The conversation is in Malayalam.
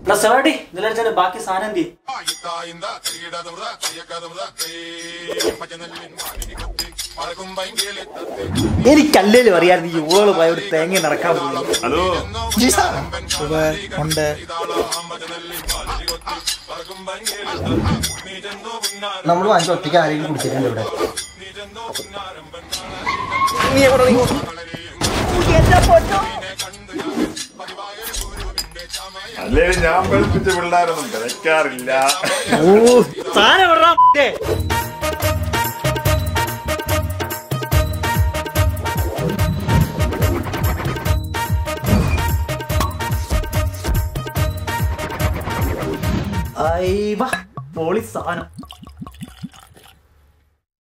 സെവാടി ഇതിലെ ബാക്കി സാധനം എന്തി എനിക്കല്ലേലും അറിയായിരുന്നു ഈ ഊള് പോയ ഒരു തേങ്ങ നടക്കാൻ പോകുന്നു ഹലോ ഉണ്ട് നമ്മൾ വാങ്ങിച്ച ഒറ്റയ്ക്ക് ആരെങ്കിലും കുടിച്ചിട്ടുണ്ട് ഇവിടെ അല്ലെങ്കിൽ ഞാൻ പഠിപ്പിച്ച പിള്ളേരൊന്നും തിരക്കാറില്ല ഓ സാധനം എവിടെടാ, ഏ? ഐ വാ, പൊളി സാധനം